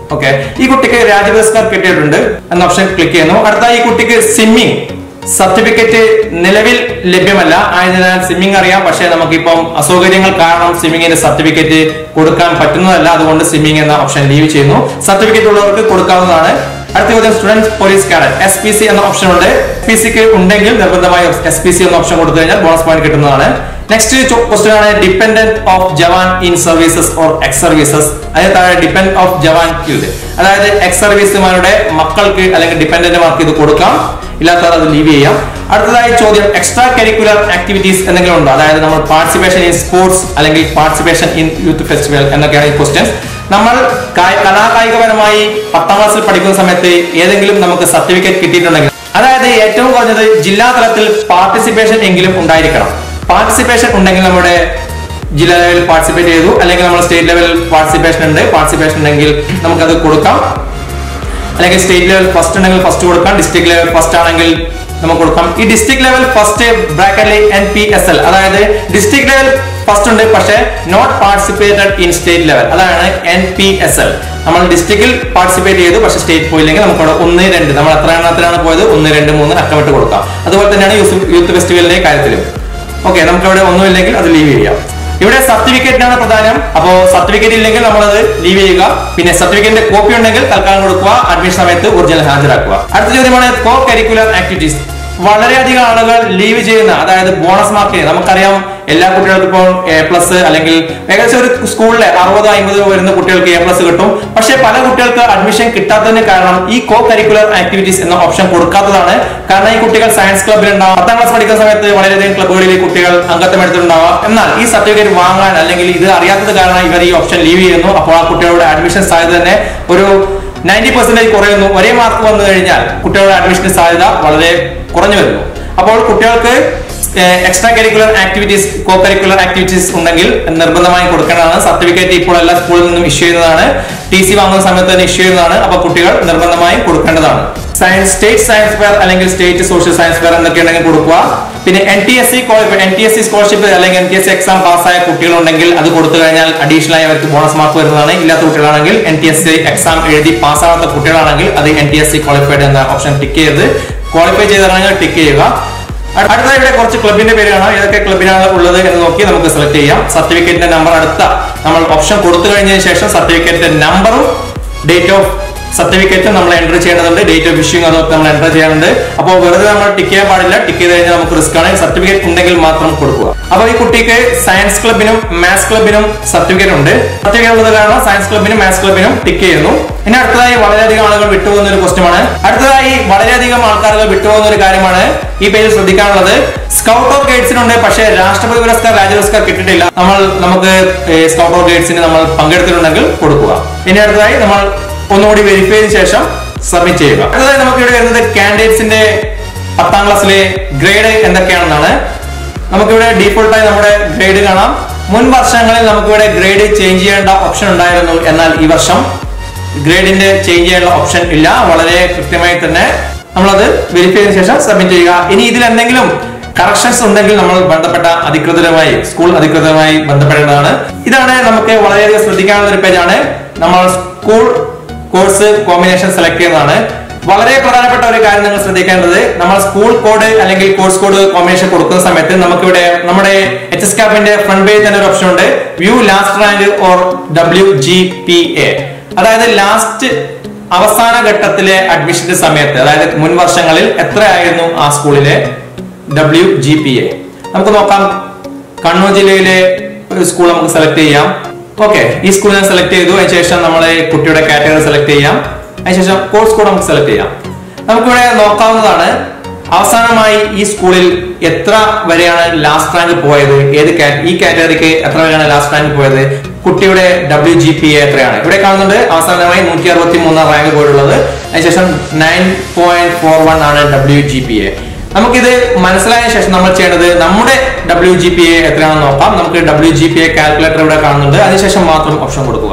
ഓക്കെ ഈ കുട്ടിക്ക് രാജ്യ പുരസ്കാർ കിട്ടിയിട്ടുണ്ട് എന്ന ഓപ്ഷൻ ക്ലിക്ക് ചെയ്യുന്നു അടുത്ത ഈ കുട്ടിക്ക് സ്വിമ്മിംഗ് സർട്ടിഫിക്കറ്റ് നിലവിൽ ലഭ്യമല്ല ആയതിനാൽ സ്വിമ്മിംഗ് അറിയാം പക്ഷേ നമുക്കിപ്പം അസൗകര്യങ്ങൾ കാരണം സ്വിമ്മിങ്ങിന്റെ സർട്ടിഫിക്കറ്റ് കൊടുക്കാൻ പറ്റുന്നതല്ല അതുകൊണ്ട് സ്വിമ്മിംഗ് എന്ന ഓപ്ഷൻ ലീവ് ചെയ്യുന്നു സർട്ടിഫിക്കറ്റ് ഉള്ളവർക്ക് കൊടുക്കാവുന്നതാണ് അടുത്ത ചോദ്യം student police cadet S P C എന്ന ഓപ്ഷൻ ഉണ്ട് എസ് പി സിക്ക് ഉണ്ടെങ്കിൽ നിർബന്ധമായി എസ് പി സി എന്ന ഓപ്ഷൻ കൊടുത്തു കഴിഞ്ഞാൽ ബോണസ് പോയിന്റ് കിട്ടുന്നതാണ് നെക്സ്റ്റ് ക്വസ്റ്റ്യൻ ആണ് dependent of jawan in services or ex services അതിന് താഴെ ഡിപെൻഡ് ഓഫ് ജവാൻ കിൽഡ് അതായത് എക്സ് സർവീസുമാരുടെ മക്കൾക്ക് അല്ലെങ്കിൽ ഡിപെൻഡന്റുമാർക്ക് ഇത് കൊടുക്കാം ഇല്ലാത്തവർ അത് ലീവ് ചെയ്യാം അടുത്തതായി ചോദ്യം എക്സ്ട്രാ കരിക്കുലർ ആക്ടിവിറ്റീസ് എന്തെങ്കിലും ഉണ്ടോ അതായത് നമ്മൾ പാർട്ടിസിപ്പേഷൻ ഇൻ സ്പോർട്സ് അല്ലെങ്കിൽ പാർട്ടിസിപ്പേഷൻ ഇൻ യൂത്ത് ഫെസ്റ്റിവൽ എന്നൊക്കെയാണ് ഈ ക്വസ്റ്റ്യൻസ് നമ്മൾ കാ- കലാകായികപരമായി പത്താം ക്ലാസ്സിൽ പഠിക്കുന്ന സമയത്ത് ഏതെങ്കിലും നമുക്ക് സർട്ടിഫിക്കറ്റ് കിട്ടിയിട്ടുണ്ടെങ്കിൽ അതായത് ഏറ്റവും കുറഞ്ഞത് ജില്ലാ തലത്തിൽ പാർട്ടിസിപ്പേഷൻ എങ്കിലും ഉണ്ടായിരിക്കണം പാർട്ടിസിപ്പേഷൻ ഉണ്ടെങ്കിൽ നമ്മുടെ ജില്ലാ ലെവലിൽ പാർട്ടിസിപ്പേറ്റ് ചെയ്തു അല്ലെങ്കിൽ നമ്മൾ സ്റ്റേറ്റ് ലെവലിൽ പാർട്ടിസിപ്പേഷൻ ഉണ്ട് പാർട്ടിസിപ്പേഷൻ ഉണ്ടെങ്കിൽ നമുക്കത് കൊടുക്കാം അല്ലെങ്കിൽ സ്റ്റേറ്റ് ലെവൽ ഫസ്റ്റ് ഉണ്ടെങ്കിൽ ഫസ്റ്റ് കൊടുക്കാം ഡിസ്ട്രിക്ട് ലെവൽ ഫസ്റ്റ് ആണെങ്കിൽ നമുക്ക് കൊടുക്കാം ഈ ഡിസ്ട്രിക്ട് ലെവൽ ഫസ്റ്റ് ബ്രാക്കറ്റിൽ എൻ പി എസ് എൽ അതായത് ഡിസ്ട്രിക്ട് ലെവൽ ഫസ്റ്റ് ഉണ്ട് പക്ഷേ not participated in state level അതാണ് എൻ പി എസ് എൽ നമ്മൾ ഡിസ്ട്രിക്റ്റിൽ പാർട്ടിസിപ്പേറ്റ് ചെയ്തു പക്ഷേ സ്റ്റേറ്റ് പോയില്ലെങ്കിൽ നമുക്ക് അവിടെ ഒന്ന് രണ്ട് നമ്മൾ എത്ര എണ്ണത്തിലാണ് പോയത് ഒന്ന് രണ്ട് മൂന്ന് അക്കമിട്ട് കൊടുക്കാം അതുപോലെ തന്നെയാണ് യൂത്ത് ഫെസ്റ്റിവലിന്റെ കാര്യത്തിലും ഓക്കെ നമുക്ക് അവിടെ ഒന്നുമില്ലെങ്കിൽ അത് ലീവ് ചെയ്യാം ഇവിടെ സർട്ടിഫിക്കറ്റിനാണ് പ്രധാനം അപ്പോ സർട്ടിഫിക്കറ്റ് ഇല്ലെങ്കിൽ നമ്മളത് ലീവ് ചെയ്യുക പിന്നെ സർട്ടിഫിക്കറ്റിന്റെ കോപ്പി ഉണ്ടെങ്കിൽ തൽക്കാലം കൊടുക്കുക അഡ്മിഷൻ സമയത്ത് ഒറിജിനൽ ഹാജരാക്കുക അടുത്ത ചോദ്യമാണ് കോ കരിക്കുലർ ആക്ടിവിറ്റീസ് വളരെയധികം ആളുകൾ ലീവ് ചെയ്യുന്ന അതായത് ബോണസ് മാർക്കിന് നമുക്കറിയാം എല്ലാ കുട്ടികൾക്കും ഇപ്പോൾ എ പ്ലസ് അല്ലെങ്കിൽ ഏകദേശം ഒരു സ്കൂളിലെ അറുപത് അമ്പത് വരുന്ന കുട്ടികൾക്ക് എ പ്ലസ് കിട്ടും പക്ഷേ പല കുട്ടികൾക്ക് അഡ്മിഷൻ കിട്ടാത്തതിന് കാരണം ഈ കോ കരിക്കുലർ ആക്ടിവിറ്റീസ് എന്ന ഓപ്ഷൻ കൊടുക്കാത്തതാണ് കാരണം ഈ കുട്ടികൾ സയൻസ് ക്ലബ്ബിൽ ഉണ്ടാവും പത്താം ക്ലാസ് പഠിക്കുന്ന സമയത്ത് വളരെയധികം ക്ലബ്ബുകളിൽ ഈ കുട്ടികൾ അംഗത്വം എടുത്തിട്ടുണ്ടാവാം എന്നാൽ ഈ സർട്ടിഫിക്കറ്റ് വാങ്ങാൻ അല്ലെങ്കിൽ ഇത് അറിയാത്തത് കാരണം ഇവർ ഈ ഓപ്ഷൻ ലീവ് ചെയ്യുന്നു അപ്പോൾ ആ കുട്ടികളുടെ അഡ്മിഷൻ സാധ്യത തന്നെ ഒരു നയൻറ്റി പെർസെന്റേജ് കുറയുന്നു ഒരേ മാർക്ക് വന്നു കഴിഞ്ഞാൽ കുട്ടികളുടെ അഡ്മിഷൻ സാധ്യത വളരെ കുറഞ്ഞു വരുന്നു അപ്പോൾ കുട്ടികൾക്ക് extra curricular activities co curricular activities ഉണ്ടെങ്കിൽ നിർബന്ധമായി കൊടുക്കേണ്ടതാണ് സർട്ടിഫിക്കറ്റ് ഇപ്പോൾ എല്ലാ സ്കൂളിൽ നിന്നും ഇഷ്യൂ ചെയ്യുന്നതാണ് ടി സി വാങ്ങുന്ന സമയത്ത് തന്നെ ഇഷ്യൂ ചെയ്യുന്നതാണ് അപ്പോൾ കുട്ടികൾ നിർബന്ധമായും കൊടുക്കേണ്ടതാണ് സയൻസ് സ്റ്റേറ്റ് സയൻസ് ഫെയർ അല്ലെങ്കിൽ സ്റ്റേറ്റ് സോഷ്യൽ സയൻസ് ഫെയർ എന്നൊക്കെ ഉണ്ടെങ്കിൽ കൊടുക്കുക പിന്നെ N T S C N T S C scholarship അല്ലെങ്കിൽ N T S C exam പാസ്സായ കുട്ടികളുണ്ടെങ്കിൽ അത് കൊടുത്തു കഴിഞ്ഞാൽ അഡീഷണൽ ആയി അവർക്ക് ബോണസ് മാർക്ക് വരുന്നതാണ് ഇല്ലാത്ത കുട്ടികളാണെങ്കിൽ N T S C exam എഴുതി പാസ്സാവാത്ത കുട്ടികളാണെങ്കിൽ അത് N T S C qualified എന്ന ഓപ്ഷൻ ടിക്ക് ചെയ്ത് ക്വാളിഫൈ ചെയ്താണെങ്കിൽ ടിക്ക് ചെയ്യുക അ- അടുത്തതായി ഇവിടെ കുറച്ച് ക്ലബിന്റെ പേര് കാണാം ഏതൊക്കെ ക്ലബിനാണ് ഉള്ളത് എന്ന് നോക്കി നമുക്ക് സെലക്ട് ചെയ്യാം സർട്ടിഫിക്കറ്റിന്റെ നമ്പർ അടുത്ത നമ്മൾ ഓപ്ഷൻ കൊടുത്തു കഴിഞ്ഞതിന് ശേഷം സർട്ടിഫിക്കറ്റിന്റെ നമ്പറും ഡേറ്റ് ഓഫ് സർട്ടിഫിക്കറ്റ് നമ്മൾ എൻ്റർ ചെയ്യേണ്ടതുണ്ട് ഡേറ്റ് ഓഫ് ഇഷ്യൂങ് അതൊക്കെ നമ്മൾ എൻ്റർ ചെയ്യാനുണ്ട് അപ്പോൾ വെറുതെ നമ്മൾ ടിക്ക് ചെയ്യാൻ പാടില്ല ടിക്ക് ചെയ്ത് കഴിഞ്ഞാൽ നമുക്ക് റിസ്ക് ആണ് സർട്ടിഫിക്കറ്റ് ഉണ്ടെങ്കിൽ മാത്രം കൊടുക്കുക അപ്പോൾ ഈ കുട്ടിക്ക് സയൻസ് ക്ലബിനും മാത്സ് ക്ലബിനും സർട്ടിഫിക്കറ്റ് ഉണ്ട് സർട്ടിഫിക്കറ്റ് ഉള്ളത് കാരണം സയൻസ് ക്ലബിനും മാത്സ് ക്ലബിനും ടിക്ക് ചെയ്യുന്നു ഇനി അടുത്തതായി വളരെയധികം ആളുകൾ വിട്ടുപോകുന്ന ഒരു ക്വസ്റ്റ്യൻ ആണ് അടുത്തതായി വളരെയധികം ആൾക്കാരുകൾ വിട്ടുപോകുന്ന ഒരു കാര്യമാണ് ഈ പേജിൽ ശ്രദ്ധിക്കാനുള്ളത് സ്കൗട്ട് ഓഫ് ഗൈഡ്സിനുണ്ട് പക്ഷേ രാഷ്ട്രപതി പുരസ്കാർ രാജ്യ പുരസ്കാർ കിട്ടിയിട്ടില്ല നമ്മൾ നമുക്ക് സ്കൗട്ട് ഓഫ് ഗൈഡ്സിന് നമ്മൾ പങ്കെടുത്തിട്ടുണ്ടെങ്കിൽ കൊടുക്കുക ഇനി അടുത്തതായി നമ്മൾ ഒന്നുകൂടി വെരിഫൈ ചെയ്ത ശേഷം സബ്മിറ്റ് ചെയ്യുക അടുത്തതായി നമുക്ക് ഇവിടെ വരുന്നത് കാൻഡിഡേറ്റ്സിന്റെ പത്താം ക്ലാസ്സിലെ ഗ്രേഡ് എന്തൊക്കെയാണെന്നാണ് നമുക്കിവിടെ ഡീഫോൾട്ടായി നമ്മുടെ ഗ്രേഡ് കാണാം മുൻ വർഷങ്ങളിൽ നമുക്കിവിടെ ഗ്രേഡ് ചേഞ്ച് ചെയ്യേണ്ട ഓപ്ഷൻ ഉണ്ടായിരുന്നു എന്നാൽ ഈ വർഷം ഗ്രേഡിന്റെ ചേഞ്ച് ചെയ്യാനുള്ള ഓപ്ഷൻ ഇല്ല വളരെ കൃത്യമായി തന്നെ നമ്മളത് വെരിഫൈ ചെയ്തതിനു ശേഷം സബ്മിറ്റ് ചെയ്യുക ഇനി ഇതിൽ എന്തെങ്കിലും കറക്ഷൻസ് ഉണ്ടെങ്കിൽ നമ്മൾ ബന്ധപ്പെട്ട അധികൃതരുമായി സ്കൂൾ അധികൃതരുമായി ബന്ധപ്പെടേണ്ടതാണ് ഇതാണ് നമുക്ക് വളരെയധികം ശ്രദ്ധിക്കാവുന്ന ഒരു പേജാണ് നമ്മൾ സ്കൂൾ കോഴ്സ് കോമ്പിനേഷൻ സെലക്ട് ചെയ്യുന്നതാണ് വളരെ പ്രധാനപ്പെട്ട ഒരു കാര്യം നിങ്ങൾ ശ്രദ്ധിക്കേണ്ടത് നമ്മൾ സ്കൂൾ കോഡ് അല്ലെങ്കിൽ കോഴ്സ് കോഡ് കോമ്പിനേഷൻ കൊടുക്കുന്ന സമയത്ത് നമുക്കിവിടെ നമ്മുടെ എച്ച് എസ് കാപ്പിന്റെ ഫ്രണ്ട് പേജ് തന്നെ ഒരു ഓപ്ഷൻ ഉണ്ട് view last rank or W G P A അതായത് ലാസ്റ്റ് അവസാന ഘട്ടത്തിലെ അഡ്മിഷന്റെ സമയത്ത് അതായത് മുൻ വർഷങ്ങളിൽ എത്രയായിരുന്നു ആ സ്കൂളിലെ ഡബ്ല്യു ജി പി എ നമുക്ക് നോക്കാം കണ്ണൂർ ജില്ലയിലെ ഒരു സ്കൂൾ നമുക്ക് സെലക്ട് ചെയ്യാം ഓക്കെ ഈ സ്കൂൾ ഞാൻ സെലക്ട് ചെയ്തു അതിനുശേഷം നമ്മൾ കുട്ടിയുടെ കാറ്റഗറി സെലക്ട് ചെയ്യാം അതിനുശേഷം കോഴ്സ് കോഡ് നമുക്ക് സെലക്ട് ചെയ്യാം നമുക്കിവിടെ നോക്കാവുന്നതാണ് അവസാനമായി ഈ സ്കൂളിൽ എത്ര വരെയാണ് ലാസ്റ്റ് റാങ്ക് പോയത് ഏത് കാ- ഈ കാറ്റഗറിക്ക് എത്ര വരെയാണ് ലാസ്റ്റ് റാങ്ക് പോയത് കുട്ടിയുടെ ഡബ്ല്യു ജി പി എ എത്രയാണ് ഇവിടെ കാണുന്നുണ്ട് അവസാനമായി നൂറ്റി അറുപത്തി മൂന്നാം റാങ്ക് പോയിട്ടുള്ളത് അതിനുശേഷം നയൻ പോയിന്റ് ഫോർ വൺ ആണ് ഡബ്ല്യു ജി പി എ നമുക്കിത് മനസ്സിലായ ശേഷം നമ്മൾ ചെയ്യേണ്ടത് നമ്മുടെ ഡബ്ല്യു ജി പി എ എത്രയാണെന്ന് നോക്കാം നമുക്ക് W G P A calculator ഇവിടെ കാണുന്നുണ്ട് അതിനുശേഷം മാത്രം ഓപ്ഷൻ കൊടുക്കുക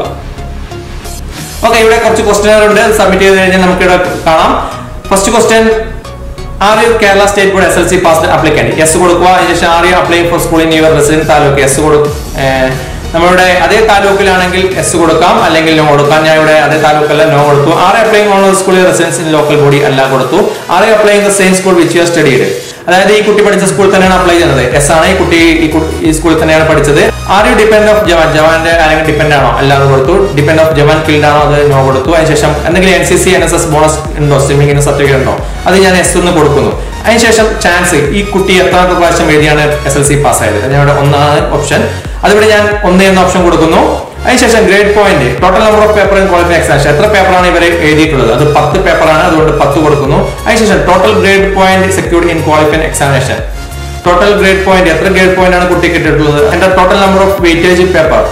ഓക്കെ ഇവിടെ കുറച്ച് ക്വസ്റ്റ്യനുകൾ ഉണ്ട് സബ്മിറ്റ് ചെയ്ത് കഴിഞ്ഞാൽ നമുക്ക് ഇവിടെ കാണാം first question are you Kerala state board S L C pass applicant yes കൊടുക്കുക അതിനുശേഷം are you apply for school in your resident taluk yes കൊടുക്കും നമ്മളുടെ അതേ താലൂക്കിലാണെങ്കിൽ എസ് കൊടുക്കാം അല്ലെങ്കിൽ നോ കൊടുക്കാം ഞാൻ ഇവിടെ അതേ താലൂക്കല്ല നോ കൊടുത്തു are applying on school residence in local body അല്ല കൊടുത്തു are applying the same school which you studied അതായത് ഈ കുട്ടി പഠിച്ച സ്കൂളിൽ തന്നെയാണ് അപ്ലൈ ചെയ്യുന്നത് എസ് ആണ് ഈ കുട്ടി ഈ കു- ഈ സ്കൂളിൽ തന്നെയാണ് പഠിച്ചത് are you depend of jawan ജവാന്റെ അല്ലെങ്കിൽ ഡിപെൻഡ് ആണോ അല്ലാതെ കൊടുത്തു ഡിപെൻഡ് ഓഫ് ജവാൻ ഫീൽഡ് ആണോ അത് നോ കൊടുത്തു അതിനുശേഷം എന്തെങ്കിലും N C C N S S bonus ഉണ്ടോ സ്വിമ്മിങ്ങിന് സർട്ടിഫിക്കറ്റ് ഉണ്ടോ അത് ഞാൻ എസ് എന്ന് കൊടുക്കുന്നു അതിനുശേഷം ചാൻസ് ഈ കുട്ടി എത്രാമത്തെ പ്രാവശ്യം എഴുതിയാണ് എസ് എൽ സി പാസ്സായത് ഞാൻ ഇവിടെ ഒന്നാണ് ഓപ്ഷൻ അതിവിടെ ഞാൻ ഒന്ന് എന്ന ഓപ്ഷൻ കൊടുക്കുന്നു അതിനുശേഷം grade point total number of paper in qualify examination എത്ര പേപ്പറാണ് ഇവരെ എഴുതിയിട്ടുള്ളത് അത് പത്ത് പേപ്പറാണ് അതുകൊണ്ട് പത്ത് കൊടുക്കുന്നു അതിനുശേഷം total grade point secured in qualify examination total grade point എത്ര ഗ്രേഡ് പോയിന്റ് ആണ് കുട്ടി കിട്ടിയിട്ടുള്ളത് അതിന്റെ total number of weightage paper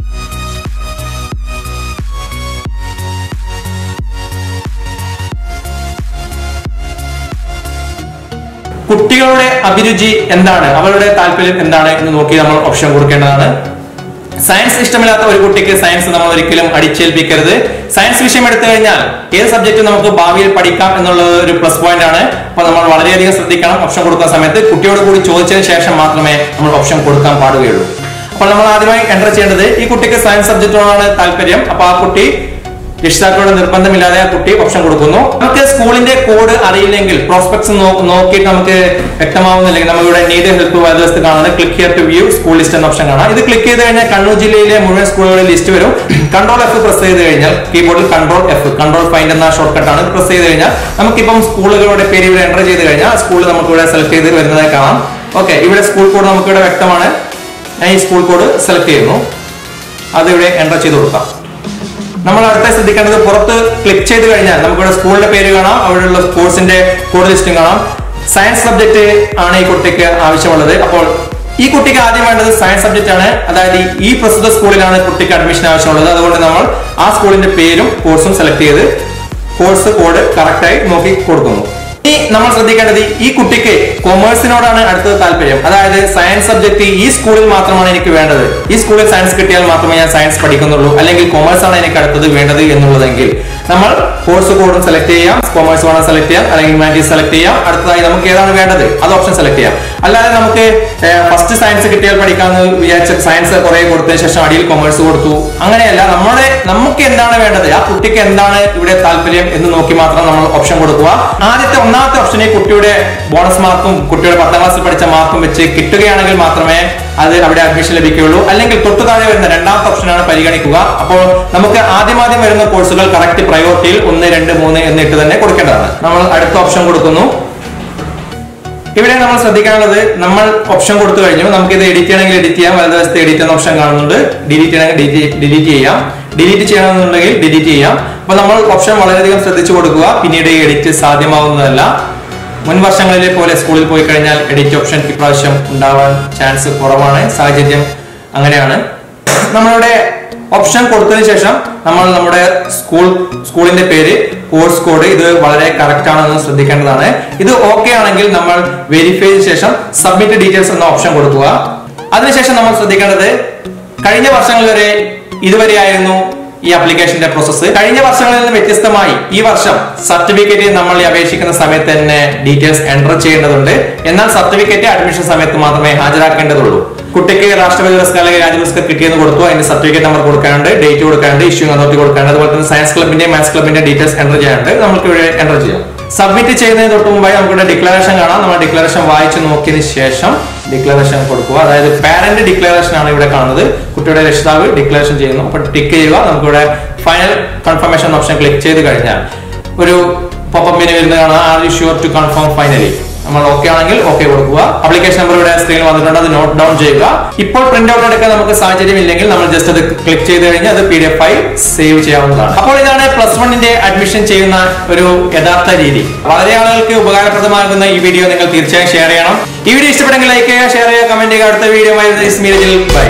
കുട്ടികളുടെ അഭിരുചി എന്താണ് അവരുടെ താല്പര്യം എന്താണ് എന്ന് നോക്കി നമ്മൾ ഓപ്ഷൻ കൊടുക്കേണ്ടതാണ് സയൻസ് ഇഷ്ടമില്ലാത്ത ഒരു കുട്ടിക്ക് സയൻസ് നമ്മൾ ഒരിക്കലും അടിച്ചേൽപ്പിക്കരുത് സയൻസ് വിഷയം എടുത്തു കഴിഞ്ഞാൽ ഏത് സബ്ജക്റ്റ് നമുക്ക് ഭാവിയിൽ പഠിക്കാം എന്നുള്ളത് ഒരു പ്ലസ് പോയിന്റ് ആണ് അപ്പൊ നമ്മൾ വളരെയധികം ശ്രദ്ധിക്കണം ഓപ്ഷൻ കൊടുക്കുന്ന സമയത്ത് കുട്ടിയോട് കൂടി ചോദിച്ചതിന് ശേഷം മാത്രമേ നമ്മൾ ഓപ്ഷൻ കൊടുക്കാൻ പാടുകയുള്ളൂ അപ്പോൾ നമ്മൾ ആദ്യമായി എൻ്റർ ചെയ്യേണ്ടത് ഈ കുട്ടിക്ക് സയൻസ് സബ്ജക്റ്റിനോടാണ് താല്പര്യം അപ്പൊ ആ കുട്ടി രക്ഷിതാക്കളുടെ നിർബന്ധമില്ലാതെ ആ കുട്ടി ഓപ്ഷൻ കൊടുക്കുന്നു നമുക്ക് സ്കൂളിന്റെ കോഡ് അറിയില്ലെങ്കിൽ പ്രോസ്പെക്ട്സ് നോക്കിയിട്ട് നമുക്ക് വ്യക്തമാവുന്നില്ലെങ്കിൽ നമ്മളിവിടെ നീഡ് ഹെൽപ്പ് വലതുവശത്ത് കാണുന്നത് click here to view school list എന്ന ഓപ്ഷൻ കാണാം ഇത് ക്ലിക്ക് ചെയ്ത് കഴിഞ്ഞാൽ കണ്ണൂർ ജില്ലയിലെ മുഴുവൻ സ്കൂളുകളുടെ ലിസ്റ്റ് വരും കൺട്രോൾ എഫ് പ്രസ് ചെയ്ത് കഴിഞ്ഞാൽ കീബോർഡിൽ കൺട്രോൾ എഫ് കൺട്രോൾ ഫൈൻഡ് എന്ന ഷോർട്ട് കട്ടാണ് പ്രസ് ചെയ്ത് കഴിഞ്ഞാൽ നമുക്കിപ്പം സ്കൂളുകളുടെ പേര് ഇവിടെ എൻ്റർ ചെയ്ത് കഴിഞ്ഞാൽ സ്കൂൾ നമുക്ക് ഇവിടെ സെലക്ട് ചെയ്ത് വരുന്നതായി കാണാം ഓക്കെ ഇവിടെ സ്കൂൾ കോഡ് നമുക്ക് ഇവിടെ വ്യക്തമാണ് ഞാൻ ഈ സ്കൂൾ കോഡ് സെലക്ട് ചെയ്യുന്നു അത് ഇവിടെ എൻ്റർ ചെയ്ത് കൊടുക്കാം നമ്മൾ അടുത്ത ശ്രദ്ധിക്കേണ്ടത് പുറത്ത് ക്ലിക്ക് ചെയ്ത് കഴിഞ്ഞാൽ നമുക്കിവിടെ സ്കൂളിന്റെ പേര് കാണാം അവിടെയുള്ള കോഴ്സിന്റെ കോഡ് ലിസ്റ്റും കാണാം സയൻസ് സബ്ജക്ട് ആണ് ഈ കുട്ടിക്ക് ആവശ്യമുള്ളത് അപ്പോൾ ഈ കുട്ടിക്ക് ആദ്യം വേണ്ടത് സയൻസ് സബ്ജക്റ്റ് ആണ് അതായത് ഈ പ്രസ്തുത സ്കൂളിലാണ് കുട്ടിക്ക് അഡ്മിഷൻ ആവശ്യമുള്ളത് അതുകൊണ്ട് നമ്മൾ ആ സ്കൂളിന്റെ പേരും കോഴ്സും സെലക്ട് ചെയ്ത് കോഴ്സ് കോഡ് കറക്റ്റായി നോക്കി കൊടുക്കുന്നു ഇനി നമ്മൾ ശ്രദ്ധിക്കേണ്ടത് ഈ കുട്ടിക്ക് കൊമേഴ്സിനോടാണ് അടുത്തത് താല്പര്യം അതായത് സയൻസ് സബ്ജക്ട് ഈ സ്കൂളിൽ മാത്രമാണ് എനിക്ക് വേണ്ടത് ഈ സ്കൂളിൽ സയൻസ് കിട്ടിയാൽ മാത്രമേ ഞാൻ സയൻസ് പഠിക്കുന്നുള്ളൂ അല്ലെങ്കിൽ കൊമേഴ്സ് ആണ് എനിക്ക് അടുത്തത് വേണ്ടത് എന്നുള്ളതെങ്കിൽ നമ്മൾ കോഴ്സ് കോഡും സെലക്ട് ചെയ്യാം കൊമേഴ്സ് വേണം സെലക്ട് ചെയ്യാം അല്ലെങ്കിൽ ഹ്യൂമാനിറ്റീസ് സെലക്ട് ചെയ്യാം അടുത്തതായി നമുക്ക് ഏതാണ് വേണ്ടത് അത് ഓപ്ഷൻ സെലക്ട് ചെയ്യാം അല്ലാതെ നമുക്ക് ഫസ്റ്റ് സയൻസ് കിട്ടിയാൽ പഠിക്കാമെന്ന് വിചാരിച്ച സയൻസ് കുറെ കൊടുത്തതിന് ശേഷം അടിയിൽ കൊമേഴ്സ് കൊടുത്തു അങ്ങനെയല്ല നമ്മുടെ നമുക്ക് എന്താണ് വേണ്ടത് ആ കുട്ടിക്ക് എന്താണ് ഇവിടെ താല്പര്യം എന്ന് നോക്കി മാത്രം നമ്മൾ ഓപ്ഷൻ കൊടുക്കുക ആദ്യത്തെ ഒന്നാമത്തെ ഓപ്ഷനെ കുട്ടിയുടെ ബോണസ് മാർക്കും കുട്ടിയുടെ പത്താം ക്ലാസ്സിൽ പഠിച്ച മാർക്കും വെച്ച് കിട്ടുകയാണെങ്കിൽ മാത്രമേ അത് അവിടെ അഡ്മിഷൻ ലഭിക്കുകയുള്ളൂ അല്ലെങ്കിൽ തൊട്ടു താഴെ വരുന്ന രണ്ടാമത്തെ ഓപ്ഷനാണ് പരിഗണിക്കുക അപ്പോൾ നമുക്ക് ആദ്യം ആദ്യം വരുന്ന കോഴ്സുകൾ കറക്റ്റ് പ്രയോറിറ്റിയിൽ ഒന്ന് രണ്ട് മൂന്ന് എന്നിട്ട് തന്നെ കൊടുക്കേണ്ടതാണ് നമ്മൾ അടുത്ത ഓപ്ഷൻ കൊടുക്കുന്നു ഇവിടെ നമ്മൾ ശ്രദ്ധിക്കാനുള്ളത് നമ്മൾ ഓപ്ഷൻ കൊടുത്തു കഴിഞ്ഞു നമുക്ക് ഇത് എഡിറ്റ് ചെയ്യണമെങ്കിൽ എഡിറ്റ് ചെയ്യാം വലതുവശത്ത് എഡിറ്റ് എന്ന ഓപ്ഷൻ കാണുന്നുണ്ട് ഡിലീറ്റ് ചെയ്യണമെങ്കിൽ ഡിലീറ്റ് ചെയ്യാം ഡിലീറ്റ് ചെയ്യണമെന്നുണ്ടെങ്കിൽ ഡിലീറ്റ് ചെയ്യാം അപ്പൊ നമ്മൾ ഓപ്ഷൻ വളരെയധികം ശ്രദ്ധിച്ചു കൊടുക്കുക പിന്നീട് എഡിറ്റ് സാധ്യമാവുന്നതല്ല മുൻ വർഷങ്ങളിലെ പോലെ സ്കൂളിൽ പോയി കഴിഞ്ഞാൽ എഡിറ്റ് ഓപ്ഷൻ ഇപ്രാവശ്യം ഉണ്ടാവാൻ ചാൻസ് കുറവാണ് സാഹചര്യം അങ്ങനെയാണ് നമ്മളുടെ ഓപ്ഷൻ കൊടുത്തതിന് ശേഷം നമ്മൾ നമ്മുടെ സ്കൂൾ സ്കൂളിന്റെ പേര് കോഴ്സ് കോഡ് ഇത് വളരെ കറക്റ്റ് ആണെന്ന് ശ്രദ്ധിക്കേണ്ടതാണ് ഇത് ഓക്കെ ആണെങ്കിൽ നമ്മൾ വെരിഫൈ ചെയ്ത ശേഷം സബ്മിറ്റ് ഡീറ്റെയിൽസ് എന്ന ഓപ്ഷൻ കൊടുക്കുക അതിനുശേഷം നമ്മൾ ശ്രദ്ധിക്കേണ്ടത് കഴിഞ്ഞ വർഷങ്ങൾ വരെ ഇതുവരെയായിരുന്നു ഈ ആപ്ലിക്കേഷന്റെ പ്രോസസ്സ് കഴിഞ്ഞ വർഷങ്ങളിൽ നിന്ന് വ്യത്യസ്തമായി ഈ വർഷം സർട്ടിഫിക്കറ്റ് നമ്മൾ ഈ അപേക്ഷിക്കുന്ന സമയത്ത് തന്നെ ഡീറ്റെയിൽസ് എൻ്റർ ചെയ്യേണ്ടതുണ്ട് എന്നാൽ സർട്ടിഫിക്കറ്റ് അഡ്മിഷൻ സമയത്ത് മാത്രമേ ഹാജരാക്കേണ്ടതുള്ളൂ കുട്ടിക്ക് രാഷ്ട്രപതി പുരസ്കാരം അല്ലെങ്കിൽ രാജ്യ പുരസ്കാരം കിട്ടിയെന്ന് കൊടുത്തു അതിന്റെ സർട്ടിഫിക്കറ്റ് നമ്പർ കൊടുക്കാനുണ്ട് ഡേറ്റ് കൊടുക്കാനുണ്ട് ഇഷ്യൂ അതോറിറ്റി കൊടുക്കാനുണ്ട് അതുപോലെ തന്നെ സയൻസ് ക്ലബിന്റെ മാത്സ് ക്ലബിന്റെ ഡീറ്റെയിൽസ് എൻ്റർ ചെയ്യാനുണ്ട് നമുക്ക് ഇവിടെ എൻ്റർ ചെയ്യാം സബ്മിറ്റ് ചെയ്യുന്നതിന് തൊട്ട് മുമ്പായി നമുക്കിവിടെ ഡിക്ലറേഷൻ കാണാം നമ്മൾ ഡിക്ലറേഷൻ വായിച്ച് നോക്കിയതിന് ശേഷം ഡിക്ലറേഷൻ കൊടുക്കുക അതായത് പാരന്റ് ഡിക്ലറേഷൻ ആണ് ഇവിടെ കാണുന്നത് കുട്ടിയുടെ രക്ഷിതാവ് ഡിക്ലറേഷൻ ചെയ്യുന്നു അപ്പൊ ടിക്ക് ചെയ്യുക നമുക്കിവിടെ ഫൈനൽ കൺഫർമേഷൻ ഓപ്ഷൻ ക്ലിക്ക് ചെയ്ത് കഴിഞ്ഞാൽ ഒരു പോപ്പപ്പിന് വരുന്നത് കാണാം are you sure to confirm finally നമ്മൾ ഓക്കെ ആണെങ്കിൽ ഓക്കെ കൊടുക്കുക അപ്ലിക്കേഷൻ നമ്പർ ഇവിടെ സ്ക്രീനിൽ വന്നിട്ടുണ്ട് അത് നോട്ട് ഡൗൺ ചെയ്യുക ഇപ്പോൾ പ്രിന്റ് ഔട്ട് എടുക്കാൻ നമുക്ക് സാഹചര്യം ഇല്ലെങ്കിൽ നമ്മൾ ജസ്റ്റ് അത് ക്ലിക്ക് ചെയ്ത് കഴിഞ്ഞാൽ അത് പി ഡി എഫ് ആയി സേവ് ചെയ്യാവുന്നതാണ് അപ്പോൾ ഇതാണ് പ്ലസ് വണ്ണിന്റെ അഡ്മിഷൻ ചെയ്യുന്ന ഒരു യഥാർത്ഥ രീതി വളരെ ആളുകൾക്ക് ഉപകാരപ്രദമാകുന്ന ഈ വീഡിയോ നിങ്ങൾ തീർച്ചയായും ഷെയർ ചെയ്യണം ഈ വീഡിയോ ഇഷ്ടപ്പെട്ടെങ്കിൽ ലൈക്ക് ചെയ്യുക ഷെയർ ചെയ്യുക കമന്റ് ചെയ്യുക അടുത്ത വീഡിയോ ബൈ